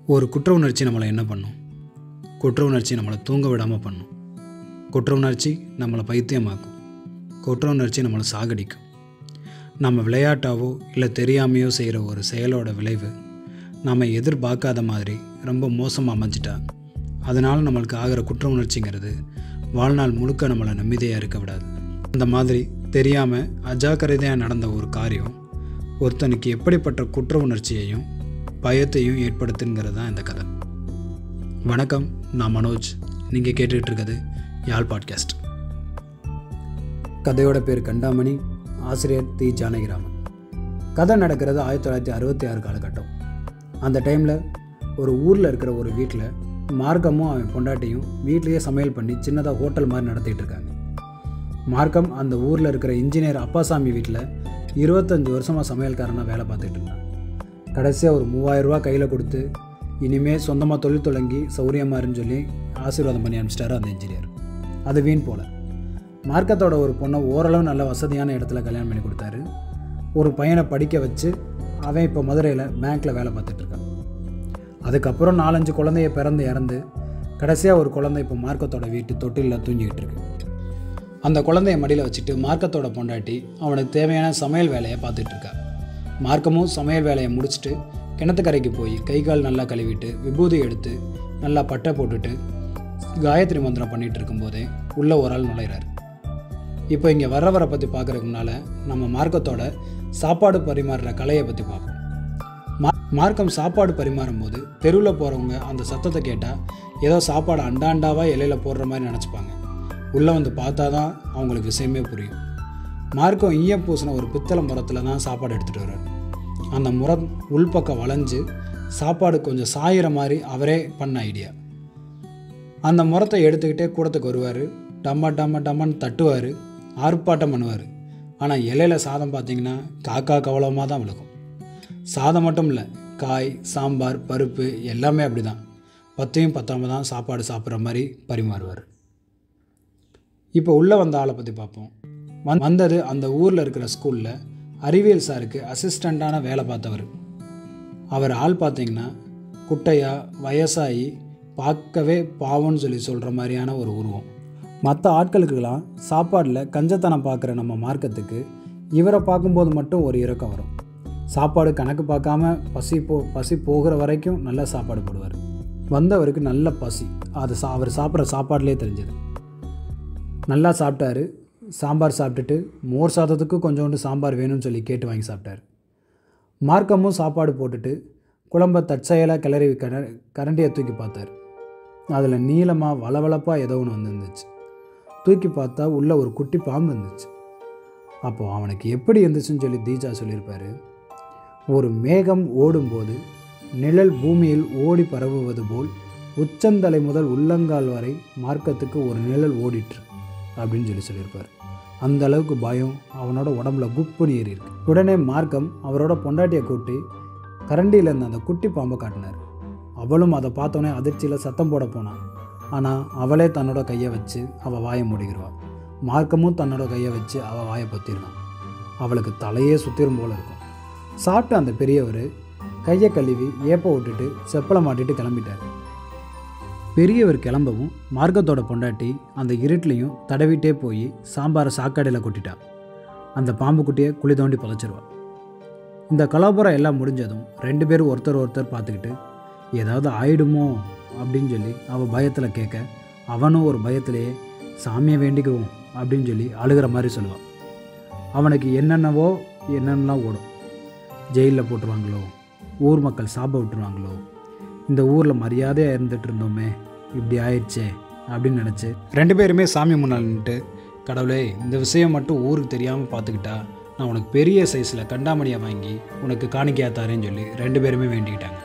ஒரு குற்ற உணர்ச்சி நம்மளை என்ன பண்ணும் குற்ற உணர்ச்சி நம்மளை தூங்க விடாமல் பண்ணும் குற்ற உணர்ச்சி நம்மளை பைத்தியமாக்கும் குற்ற உணர்ச்சி நம்மளை சாகடிக்கும் நம்ம விளையாட்டாவோ இல்லை தெரியாமையோ செய்கிற ஒரு செயலோட விளைவு நம்ம எதிர்பார்க்காத மாதிரி ரொம்ப மோசமாக அமைஞ்சிட்டா அதனால் நம்மளுக்கு ஆகிற குற்ற உணர்ச்சிங்கிறது வாழ்நாள் முழுக்க நம்மளை நிம்மதியாக இருக்க விடாது அந்த மாதிரி தெரியாமல் அஜாக்கிரதையாக நடந்த ஒரு காரியம் ஒருத்தனுக்கு எப்படிப்பட்ட குற்ற உணர்ச்சியையும் பயத்தையும் ஏற்படுத்துங்கிறது தான் இந்த கதை வணக்கம் நான் மனோஜ் நீங்கள் கேட்டுக்கிட்டு இருக்கிறது யாழ் பாட்காஸ்ட் கதையோட பேர் கண்டாமணி ஆசிரியர் தி ஜானகிராமன் கதை நடக்கிறது ஆயிரத்தி தொள்ளாயிரத்தி அறுபத்தி ஆறு காலகட்டம் அந்த டைமில் ஒரு ஊரில் இருக்கிற ஒரு வீட்டில் மார்க்கமும் அவன் பொண்டாட்டியும் வீட்லேயே சமையல் பண்ணி சின்னதாக ஹோட்டல் மாதிரி நடத்திட்டு இருக்காங்க மார்க்கம் அந்த ஊரில் இருக்கிற இன்ஜினியர் அப்பாசாமி வீட்டில் இருபத்தஞ்சி வருஷமாக சமையல்காரனாக வேலை பார்த்துட்டு இருந்தான் கடைசியாக ஒரு மூவாயிரரூவா கையில் கொடுத்து இனிமேல் சொந்தமாக தொழில் தொடங்கி சௌரியமாக இருன்னு சொல்லி ஆசீர்வாதம் பண்ணி அனுப்பிச்சிட்டாரு அந்த இன்ஜினியர் அது வீண் போல மார்க்கத்தோட ஒரு பொண்ணை ஓரளவு நல்ல வசதியான இடத்துல கல்யாணம் பண்ணி கொடுத்தாரு ஒரு பையனை படிக்க வச்சு அவன் இப்போ மதுரையில் பேங்க்கில் வேலை பார்த்துட்ருக்கான் அதுக்கப்புறம் நாலஞ்சு குழந்தைய பிறந்து இறந்து கடைசியாக ஒரு குழந்தை இப்போ மார்க்கத்தோட வீட்டு தொட்டிலில் தூங்கிக்கிட்டு இருக்கு அந்த குழந்தைய மடியில் வச்சுட்டு மார்க்கத்தோட பொண்டாட்டி அவனுக்கு தேவையான சமையல் வேலையை பார்த்துட்டு இருக்கா மார்க்கமும் சமையல் வேலையை முடிச்சுட்டு கிணத்துக்கரைக்கு போய் கை கால் நல்லா கழுவிட்டு விபூதி எடுத்து நல்லா பட்டை போட்டுட்டு காயத்ரி மந்திரம் பண்ணிகிட்டு இருக்கும்போதே உள்ளே ஒரு ஆள் நுழையிறாரு இப்போ இங்கே வர்றவரை பற்றி பார்க்குறதுக்கு முன்னால் நம்ம மார்க்கத்தோட சாப்பாடு பரிமாறுற கலையை பற்றி பார்ப்போம் மா மார்க்கம் சாப்பாடு பரிமாறும் போது தெருவில் போகிறவங்க அந்த சத்தத்தை கேட்டால் ஏதோ சாப்பாடு அண்டாண்டாவாக இலையில் போடுற மாதிரி நினச்சிப்பாங்க உள்ளே வந்து பார்த்தா தான் அவங்களுக்கு விஷயமே புரியும் மார்க்கம் ஈயம் பூசின ஒரு பித்தளை முரத்தில் தான் சாப்பாடு எடுத்துகிட்டு வர்றாரு அந்த முரம் உள்பக்கம் வளைஞ்சு சாப்பாடு கொஞ்சம் சாயிற மாதிரி அவரே பண்ண ஐடியா அந்த முரத்தை எடுத்துக்கிட்டே கூடத்துக்கு வருவார் டம்ம டம்ம டம்மன்னு தட்டுவார் ஆர்ப்பாட்டம் பண்ணுவார் ஆனால் இலையில சாதம் பார்த்தீங்கன்னா காக்கா கவலமாக தான் விழுகும் சாதம் மட்டும் இல்லை காய் சாம்பார் பருப்பு எல்லாமே அப்படி தான் பத்தையும் பத்தாம தான் சாப்பாடு சாப்பிட்ற மாதிரி பரிமாறுவார் இப்போ உள்ளே வந்த ஆளை பற்றி பார்ப்போம் வந் வந்தது அந்த ஊரில் இருக்கிற ஸ்கூலில் அறிவியல் சாருக்கு அசிஸ்டண்ட்டான வேலை பார்த்தவர் அவர் ஆள் பார்த்தீங்கன்னா குட்டையா வயசாகி பார்க்கவே பாவம்னு சொல்லி சொல்கிற மாதிரியான ஒரு உருவம் மற்ற ஆட்களுக்கெல்லாம் சாப்பாடில் கஞ்சத்தனம் பார்க்குற நம்ம மார்க்கத்துக்கு இவரை பார்க்கும்போது மட்டும் ஒரு இறக்கம் வரும் சாப்பாடு கணக்கு பார்க்காம பசி போ பசி போகிற வரைக்கும் நல்ல சாப்பாடு போடுவார் வந்தவருக்கு நல்ல பசி அது சா அவர் சாப்பிட்ற சாப்பாடுலேயே தெரிஞ்சது நல்லா சாப்பிட்டாரு சாம்பார் சாப்பிட்டுட்டு மோர் சாதத்துக்கு கொஞ்சோண்டு சாம்பார் வேணும்னு சொல்லி கேட்டு வாங்கி சாப்பிட்டாரு மார்க்கமும் சாப்பாடு போட்டுட்டு குழம்ப தற்செயலாக கிளறி கர கரண்டியை தூக்கி பார்த்தார் அதில் நீளமாக வளவளப்பாக ஏதோ ஒன்று வந்துருந்துச்சு தூக்கி பார்த்தா உள்ளே ஒரு குட்டி பாம்பு இருந்துச்சு அப்போது அவனுக்கு எப்படி இருந்துச்சுன்னு சொல்லி தீஜா சொல்லியிருப்பாரு ஒரு மேகம் ஓடும்போது நிழல் பூமியில் ஓடி பரவுவது போல் உச்சந்தலை முதல் உள்ளங்கால் வரை மார்க்கத்துக்கு ஒரு நிழல் ஓடிற்று அப்படின்னு சொல்லி சொல்லியிருப்பார் அந்த அளவுக்கு பயம் அவனோட உடம்புல குப்புன்னு ஏறி இருக்கு உடனே மார்க்கம் அவரோட பொண்டாட்டியை கூட்டி கரண்டியில் இருந்த அந்த குட்டி பாம்பை காட்டினார் அவளும் அதை பார்த்தோன்னே அதிர்ச்சியில் சத்தம் போட போனான் ஆனால் அவளே தன்னோட கையை வச்சு அவள் வாயை மூடிக்கிடுவாள் மார்க்கமும் தன்னோட கையை வச்சு அவள் வாயை பற்றிடுவான் அவளுக்கு தலையே சுத்திரும் போல இருக்கும் சாப்பிட்ட அந்த பெரியவர் கையை கழுவி ஏப்ப விட்டுட்டு செப்பலை மாட்டிட்டு கிளம்பிட்டார் பெரியவர் கிளம்பவும் மார்க்கத்தோட பொண்டாட்டி அந்த இருட்டிலையும் தடவிட்டே போய் சாம்பாரை சாக்காடையில் கொட்டிட்டா அந்த பாம்பு குட்டியை குழி தோண்டி புதைச்சிருவா இந்த கலாபுரம் எல்லாம் முடிஞ்சதும் ரெண்டு பேரும் ஒருத்தர் ஒருத்தர் பார்த்துக்கிட்டு ஏதாவது ஆயிடுமோ அப்படின்னு சொல்லி அவள் பயத்தில் கேட்க அவனும் ஒரு பயத்திலேயே சாமியை வேண்டிக்குவோம் அப்படின்னு சொல்லி அழுகிற மாதிரி சொல்லுவான் அவனுக்கு என்னென்னவோ என்னென்னலாம் ஓடும் ஜெயிலில் போட்டுருவாங்களோ ஊர் மக்கள் சாப விட்டுருவாங்களோ இந்த ஊரில் மரியாதையாக இருந்துட்டு இருந்தோமே இப்படி ஆயிடுச்சே அப்படின்னு நினச்சி ரெண்டு பேருமே சாமி முன்னால் நின்றுட்டு கடவுளே இந்த விஷயம் மட்டும் ஊருக்கு தெரியாமல் பார்த்துக்கிட்டா நான் உனக்கு பெரிய சைஸில் கண்டாமணியை வாங்கி உனக்கு காணிக்கையா தாரேன்னு சொல்லி ரெண்டு பேருமே வேண்டிக்கிட்டாங்க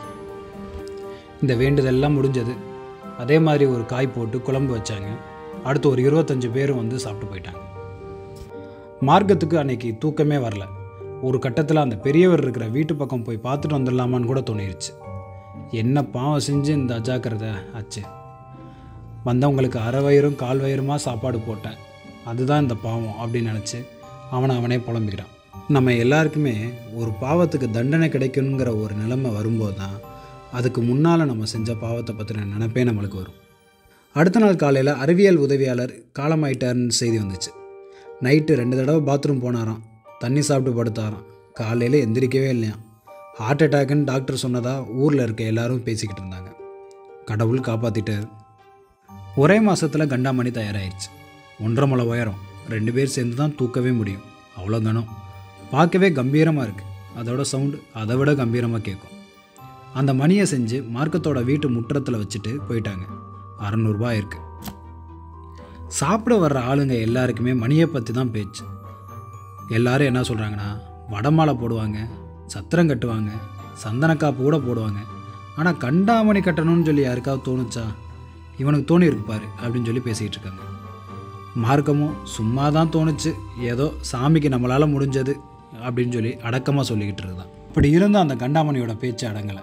இந்த வேண்டுதெல்லாம் முடிஞ்சது அதே மாதிரி ஒரு காய் போட்டு குழம்பு வச்சாங்க அடுத்து ஒரு இருபத்தஞ்சு பேரும் வந்து சாப்பிட்டு போயிட்டாங்க மார்க்கத்துக்கு அன்னைக்கு தூக்கமே வரல ஒரு கட்டத்தில் அந்த பெரியவர் இருக்கிற வீட்டு பக்கம் போய் பார்த்துட்டு வந்துடலாமான்னு கூட தோணிருச்சு என்ன பாவம் செஞ்சு இந்த அஜாக்கிரதை ஆச்சு வந்தவங்களுக்கு அரை வயிறும் கால் வயிறுமா சாப்பாடு போட்டேன் அதுதான் இந்த பாவம் அப்படின்னு நினச்சி அவனை அவனே புலம்பிக்கிறான் நம்ம எல்லாருக்குமே ஒரு பாவத்துக்கு தண்டனை கிடைக்கணுங்கிற ஒரு நிலைமை வரும்போது தான் அதுக்கு முன்னால் நம்ம செஞ்ச பாவத்தை பற்றின நினைப்பே நம்மளுக்கு வரும் அடுத்த நாள் காலையில் அறிவியல் உதவியாளர் காலமாயிட்டார்னு செய்தி வந்துச்சு நைட்டு ரெண்டு தடவை பாத்ரூம் போனாராம் தண்ணி சாப்பிட்டு படுத்தாராம் காலையில் எந்திரிக்கவே இல்லையாம் ஹார்ட் அட்டாக்குன்னு டாக்டர் சொன்னதா ஊரில் இருக்க எல்லாரும் பேசிக்கிட்டு இருந்தாங்க கடவுள் காப்பாற்றிட்டார் ஒரே மாதத்தில் கண்டாமணி தயாராகிடுச்சு ஒன்றரை மலை உயரம் ரெண்டு பேர் சேர்ந்து தான் தூக்கவே முடியும் அவ்வளோ கனம் பார்க்கவே கம்பீரமாக இருக்குது அதோட சவுண்டு அதை விட கம்பீரமாக கேட்கும் அந்த மணியை செஞ்சு மார்க்கத்தோட வீட்டு முற்றத்தில் வச்சுட்டு போயிட்டாங்க அறநூறுபா இருக்குது சாப்பிட வர்ற ஆளுங்க எல்லாருக்குமே மணியை பற்றி தான் பேச்சு எல்லாரும் என்ன சொல்கிறாங்கன்னா வடமாலை போடுவாங்க சத்திரம் கட்டுவாங்க சந்தனக்காப்பு கூட போடுவாங்க ஆனால் கண்டாமணி கட்டணும்னு சொல்லி யாருக்காவது தோணுச்சா இவனுக்கு தோணி இருக்கு பாரு அப்படின்னு சொல்லி பேசிகிட்டு இருக்காங்க மார்க்கமும் சும்மா தான் தோணுச்சு ஏதோ சாமிக்கு நம்மளால் முடிஞ்சது அப்படின்னு சொல்லி அடக்கமாக சொல்லிக்கிட்டு இருக்குதான் இப்படி இருந்தும் அந்த கண்டாமணியோட பேச்சு அடங்கலை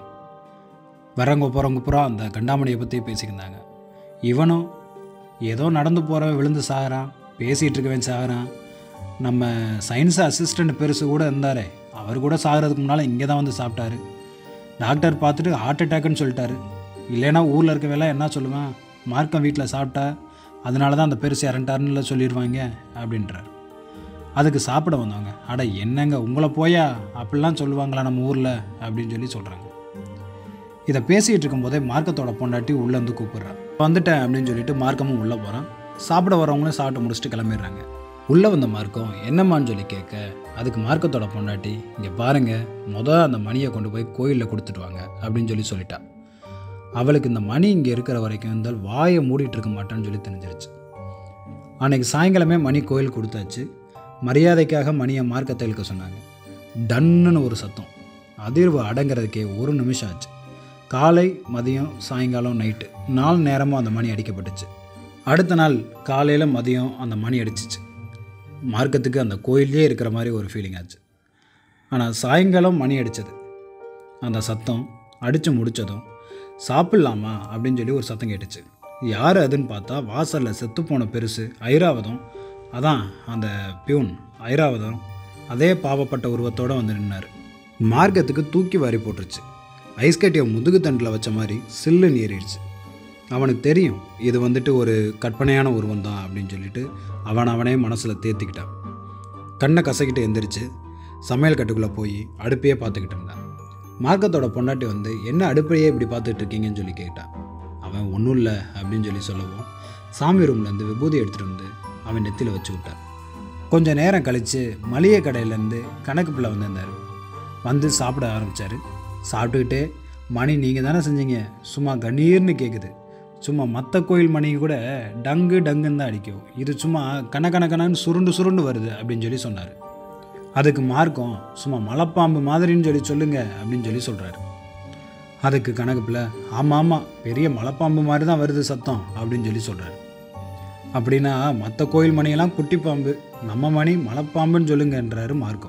வரவங்க போகிறவங்க பூரா அந்த கண்டாமணியை பற்றி பேசிக்கிருந்தாங்க இவனும் ஏதோ நடந்து போகிறவன் விழுந்து சாகிறான் பேசிகிட்டு இருக்கவன் சாகிறான் நம்ம சயின்ஸ் அசிஸ்டண்ட் பெருசு கூட இருந்தாரே அவர் கூட சாகிறதுக்கு முன்னால் இங்கே தான் வந்து சாப்பிட்டாரு டாக்டர் பார்த்துட்டு ஹார்ட் அட்டாக்னு சொல்லிட்டாரு இல்லைன்னா ஊரில் இருக்கவெல்லாம் என்ன சொல்லுவேன் மார்க்கம் வீட்டில் சாப்பிட்டா அதனால தான் அந்த பெருசு இறண்டாருன்னு சொல்லிடுவாங்க அப்படின்றார் அதுக்கு சாப்பிட வந்தவங்க அட என்னங்க உங்களை போயா அப்படிலாம் சொல்லுவாங்களா நம்ம ஊரில் அப்படின்னு சொல்லி சொல்கிறாங்க இதை பேசிகிட்டு இருக்கும்போதே மார்க்கத்தோட பொண்டாட்டி உள்ளேருந்து கூப்பிட்றா வந்துட்டேன் அப்படின்னு சொல்லிட்டு மார்க்கமும் உள்ளே போகிறான் சாப்பிட வரவங்களும் சாப்பிட்டு முடிச்சுட்டு கிளம்பிடுறாங்க உள்ளே வந்த மார்க்கம் என்னம்மான்னு சொல்லி கேட்க அதுக்கு மார்க்கத்தோட பொண்டாட்டி இங்கே பாருங்கள் மொதல் அந்த மணியை கொண்டு போய் கோயிலில் கொடுத்துட்டு வாங்க அப்படின்னு சொல்லி சொல்லிட்டா அவளுக்கு இந்த மணி இங்கே இருக்கிற வரைக்கும் இருந்தால் வாயை மூடிட்டு இருக்க மாட்டான்னு சொல்லி தெரிஞ்சிருச்சு அன்னைக்கு சாயங்காலமே மணி கோயில் கொடுத்தாச்சு மரியாதைக்காக மணியை மார்க்கத்தை இழுக்க சொன்னாங்க டன்னுன்னு ஒரு சத்தம் அதிர்வு அடங்கிறதுக்கே ஒரு நிமிஷம் ஆச்சு காலை மதியம் சாயங்காலம் நைட்டு நாலு நேரமும் அந்த மணி அடிக்கப்பட்டுச்சு அடுத்த நாள் காலையில் மதியம் அந்த மணி அடிச்சிச்சு மார்க்கத்துக்கு அந்த கோயிலே இருக்கிற மாதிரி ஒரு ஃபீலிங் ஆச்சு ஆனால் சாயங்காலம் மணி அடித்தது அந்த சத்தம் அடித்து முடித்ததும் சாப்பிட்லாமா அப்படின்னு சொல்லி ஒரு சத்தம் கேட்டுச்சு யார் அதுன்னு பார்த்தா வாசலில் செத்துப்போன பெருசு ஐராவதம் அதான் அந்த பியூன் ஐராவதம் அதே பாவப்பட்ட உருவத்தோடு வந்து நின்னார் மார்க்கத்துக்கு தூக்கி வாரி போட்டுருச்சு ஐஸ் கட்டியை முதுகு தண்டில் வச்ச மாதிரி சில்லுன்னு ஏறிடுச்சு அவனுக்கு தெரியும் இது வந்துட்டு ஒரு கற்பனையான உருவம் தான் அப்படின்னு சொல்லிட்டு அவன் அவனே மனசில் தேத்திக்கிட்டான் கண்ணை கசக்கிட்டு எந்திரிச்சு சமையல் கட்டுக்குள்ளே போய் அடுப்பையே பார்த்துக்கிட்டு இருந்தான் மார்க்கத்தோட பொண்டாட்டி வந்து என்ன அடுப்பையே இப்படி பார்த்துட்டு இருக்கீங்கன்னு சொல்லி கேட்டான் அவன் ஒன்றும் இல்லை அப்படின்னு சொல்லி சொல்லவும் சாமி ரூம்லேருந்து விபூதி எடுத்துகிட்டு வந்து அவன் நெத்தியில் வச்சு விட்டான் கொஞ்சம் நேரம் கழித்து மளிகை கடையிலேருந்து கணக்கு பிள்ளை வந்திருந்தார் வந்து சாப்பிட ஆரம்பித்தார் சாப்பிட்டுக்கிட்டே மணி நீங்கள் தானே செஞ்சீங்க சும்மா கணீர்னு கேட்குது சும்மா மற்ற கோயில் மணி கூட டங்கு டங்குன்னு தான் அடிக்கும் இது சும்மா கன கன கனன்னு சுருண்டு சுருண்டு வருது அப்படின்னு சொல்லி சொன்னார் அதுக்கு மார்க்கம் சும்மா மலைப்பாம்பு மாதிரின்னு சொல்லி சொல்லுங்க அப்படின்னு சொல்லி சொல்கிறாரு அதுக்கு கணக்குப்பில் ஆமாம் ஆமாம் பெரிய மலைப்பாம்பு மாதிரி தான் வருது சத்தம் அப்படின்னு சொல்லி சொல்கிறாரு அப்படின்னா மற்ற கோயில் மணியெல்லாம் குட்டி பாம்பு நம்ம மணி மலைப்பாம்புன்னு சொல்லுங்கன்றாரு மார்க்கம்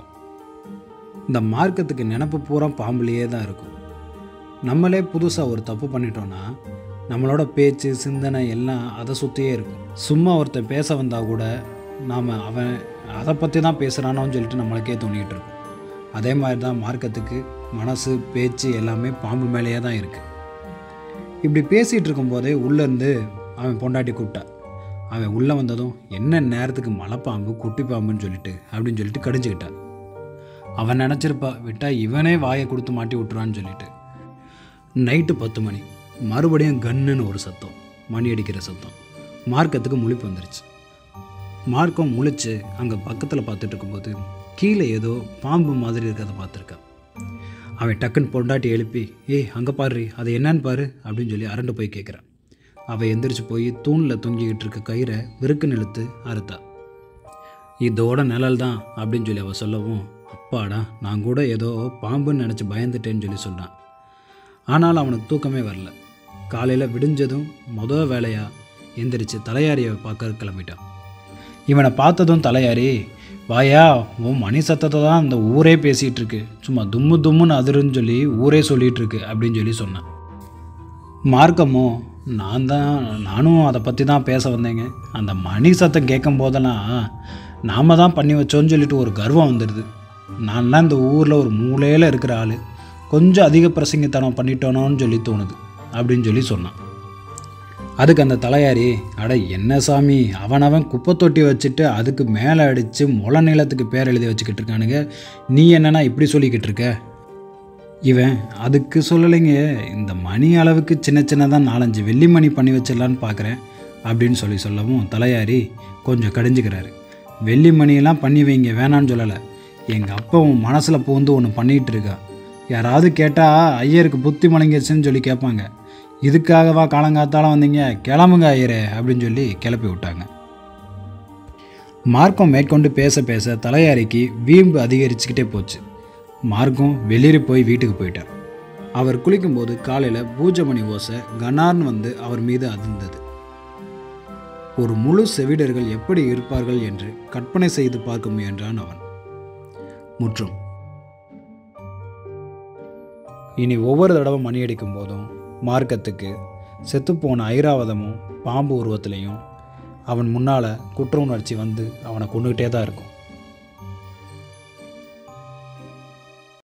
இந்த மார்க்கத்துக்கு நினப்பு பூரா பாம்புலேயே தான் இருக்கும் நம்மளே புதுசாக ஒரு தப்பு பண்ணிட்டோன்னா நம்மளோட பேச்சு சிந்தனை எல்லாம் அதை சுற்றியே இருக்கும் சும்மா ஒருத்தன் பேச வந்தால் கூட நாம் அவன் அதை பற்றி தான் பேசுகிறானோன்னு சொல்லிட்டு நம்மளுக்கே தோணிக்கிட்டு இருக்கும் அதே மாதிரி தான் மார்க்கத்துக்கு மனசு பேச்சு எல்லாமே பாம்பு மேலேயே தான் இருக்குது இப்படி பேசிகிட்டு இருக்கும்போதே உள்ளேருந்து அவன் பொண்டாட்டி கூப்பிட்டான் அவன் உள்ளே வந்ததும் என்ன நேரத்துக்கு மலைப்பாம்பு குட்டி பாம்புன்னு சொல்லிட்டு அப்படின்னு சொல்லிட்டு கடிஞ்சுக்கிட்டான் அவன் நினச்சிருப்பா விட்டா இவனே வாயை கொடுத்து மாட்டி விட்டுறான்னு சொல்லிட்டு நைட்டு பத்து மணி மறுபடியும் கன்னுன்னு ஒரு சத்தம் மணி அடிக்கிற சத்தம் மார்க்கத்துக்கு முழிப்பு வந்துருச்சு மார்க்கம் முழிச்சு அங்கே பக்கத்தில் பார்த்துட்டு இருக்கும்போது கீழே ஏதோ பாம்பு மாதிரி இருக்கிறத பார்த்துருக்கான் அவன் டக்குன்னு பொண்டாட்டி எழுப்பி ஏய் அங்கே பாரு அது என்னன்னு பாரு அப்படின்னு சொல்லி அரண்டு போய் கேட்குறான் அவள் எந்திரிச்சு போய் தூணில் தொங்கிக்கிட்டு இருக்க கயிறை விருக்கு நிறுத்து அறுத்தா இதோட நிழல் தான் அப்படின்னு சொல்லி அவள் சொல்லவும் அப்பாடா நான் கூட ஏதோ பாம்புன்னு நினச்சி பயந்துட்டேன்னு சொல்லி சொன்னான் ஆனால் அவனுக்கு தூக்கமே வரல காலையில் விடிஞ்சதும் மொதல் வேலையாக எந்திரிச்சு தலையாரியை பார்க்க கிளம்பிட்டான் இவனை பார்த்ததும் தலையாரி வாயா உன் மணி சத்தத்தை தான் அந்த ஊரே பேசிகிட்டு இருக்கு சும்மா தும்மு தும்முன்னு அதிருன்னு சொல்லி ஊரே சொல்லிகிட்டு இருக்கு அப்படின்னு சொல்லி சொன்னான் மார்க்கமோ நான் தான் நானும் அதை பற்றி தான் பேச வந்தேங்க அந்த மணி சத்தம் கேட்கும் போதெல்லாம் நாம் தான் பண்ணி வச்சோன்னு சொல்லிட்டு ஒரு கர்வம் வந்துடுது நான்லாம் இந்த ஊரில் ஒரு மூலையில் இருக்கிற ஆள் கொஞ்சம் அதிக பிரசங்கத்தனம் பண்ணிட்டோனோன்னு சொல்லி தோணுது அப்படின்னு சொல்லி சொன்னான் அதுக்கு அந்த தலையாரி அட என்ன சாமி அவனவன் குப்பை தொட்டி வச்சுட்டு அதுக்கு மேலே அடித்து முளை நிலத்துக்கு பேர் எழுதி வச்சுக்கிட்டு இருக்கானுங்க நீ என்னன்னா இப்படி சொல்லிக்கிட்டு இருக்க இவன் அதுக்கு சொல்லலைங்க இந்த மணி அளவுக்கு சின்ன சின்னதாக நாலஞ்சு வெள்ளி மணி பண்ணி வச்சிடலான்னு பார்க்குறேன் அப்படின்னு சொல்லி சொல்லவும் தலையாரி கொஞ்சம் கடிஞ்சுக்கிறாரு வெள்ளி மணியெல்லாம் பண்ணி வைங்க வேணான்னு சொல்லலை எங்கள் அப்பா உன் மனசில் பூந்து ஒன்று பண்ணிகிட்டு இருக்கா யாராவது கேட்டால் ஐயருக்கு புத்தி மலங்கிருச்சுன்னு சொல்லி கேட்பாங்க இதுக்காகவா காலங்காத்தால வந்தீங்க கிளம்புங்க ஐயரே அப்படின்னு சொல்லி கிளப்பி விட்டாங்க மார்க்கம் மேற்கொண்டு பேச பேச தலையாரிக்கு வீம்பு அதிகரிச்சுக்கிட்டே போச்சு மார்க்கம் வெளியேறி போய் வீட்டுக்கு போயிட்டார் அவர் குளிக்கும்போது காலையில் பூஜை மணி ஓசை கனார்னு வந்து அவர் மீது அதிர்ந்தது ஒரு முழு செவிடர்கள் எப்படி இருப்பார்கள் என்று கற்பனை செய்து பார்க்க முயன்றான் அவன் முற்றும் இனி ஒவ்வொரு தடவை மணி அடிக்கும் போதும் மார்க்கத்துக்கு செத்துப்போன ஐராவதமும் பாம்பு உருவத்திலையும் அவன் முன்னால் குற்ற உணர்ச்சி வந்து அவனை கொண்டுகிட்டே தான் இருக்கும்